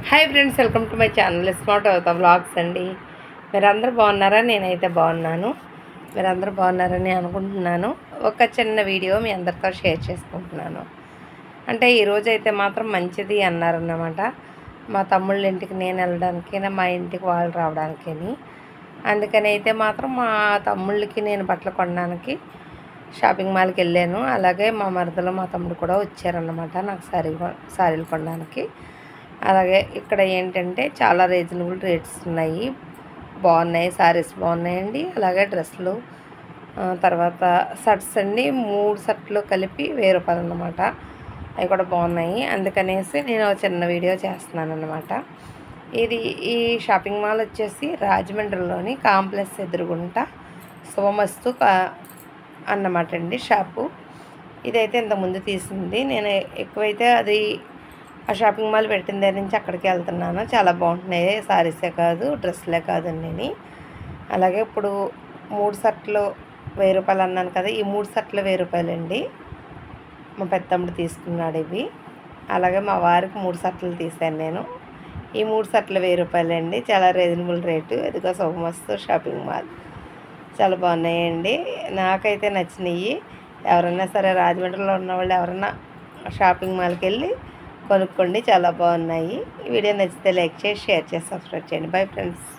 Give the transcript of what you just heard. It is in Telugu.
hi friends welcome to my channel smart అవుతా వ్లాగ్స్ అండి మీరందరూ బాగున్నారా నేనైతే బాగున్నాను మీరందరూ బాగున్నారని అనుకుంటున్నాను ఒక చిన్న వీడియో మీ అందరితో షేర్ చేసుకుంటున్నాను అంటే ఈరోజు అయితే మాత్రం మంచిది అన్నారన్నమాట మా తమ్ముళ్ళ ఇంటికి నేను వెళ్ళడానికి మా ఇంటికి వాళ్ళు రావడానికి అందుకని అయితే మాత్రం మా తమ్ముళ్ళకి నేను బట్టలు కొనడానికి షాపింగ్ మాల్కి వెళ్ళాను అలాగే మా మరదలు మా తమ్ముడు కూడా వచ్చారన్నమాట నాకు సారీ సారీలు కొనడానికి అలాగే ఇక్కడ ఏంటంటే చాలా రీజనబుల్ రేట్స్ ఉన్నాయి బాగున్నాయి సారీస్ బాగున్నాయండి అలాగే డ్రెస్సులు ఆ, తర్వాత షర్ట్స్ అండి మూడు షర్ట్లు కలిపి వెయ్యి రూపాయలు అన్నమాట అవి కూడా బాగున్నాయి అందుకనేసి నేను ఒక చిన్న వీడియో చేస్తున్నాను అనమాట ఇది ఈ షాపింగ్ మాల్ వచ్చేసి రాజమండ్రిలోని కాంప్లెక్స్ ఎదురుగుంట శుభమస్తు కా- అన్నమాట అండి షాపు ఇదైతే ఇంతకుముందు తీసింది నేను ఎక్కువైతే అది ఆ షాపింగ్ మాల్ పెట్టిన దగ్గర నుంచి అక్కడికి వెళ్తున్నాను చాలా బాగుంటున్నాయి సారీసే కాదు డ్రెస్లే కాదు నేను అలాగే ఇప్పుడు మూడు షర్ట్లు వెయ్యి రూపాయలు అన్నాను కదా ఈ మూడు షర్ట్లు వెయ్యి రూపాయలండి మా పెద్దమ్ముడు తీసుకున్నాడు ఇవి అలాగే మా వారికి మూడు షర్ట్లు తీశాను నేను ఈ మూడు షర్ట్లు వెయ్యి రూపాయలండి చాలా రీజనబుల్ రేటు ఇదిగో శుభమస్తు షాపింగ్ మాల్ చాలా బాగున్నాయండి నాకైతే నచ్చినాయి ఎవరైనా సరే రాజమండ్రిలో ఉన్న వాళ్ళు ఎవరైనా షాపింగ్ మాల్కి వెళ్ళి కొనుక్కోండి చాలా బాగున్నాయి ఈ వీడియో నచ్చితే లైక్ చేసి షేర్ చేసి సబ్స్క్రైబ్ చేయండి బై ఫ్రెండ్స్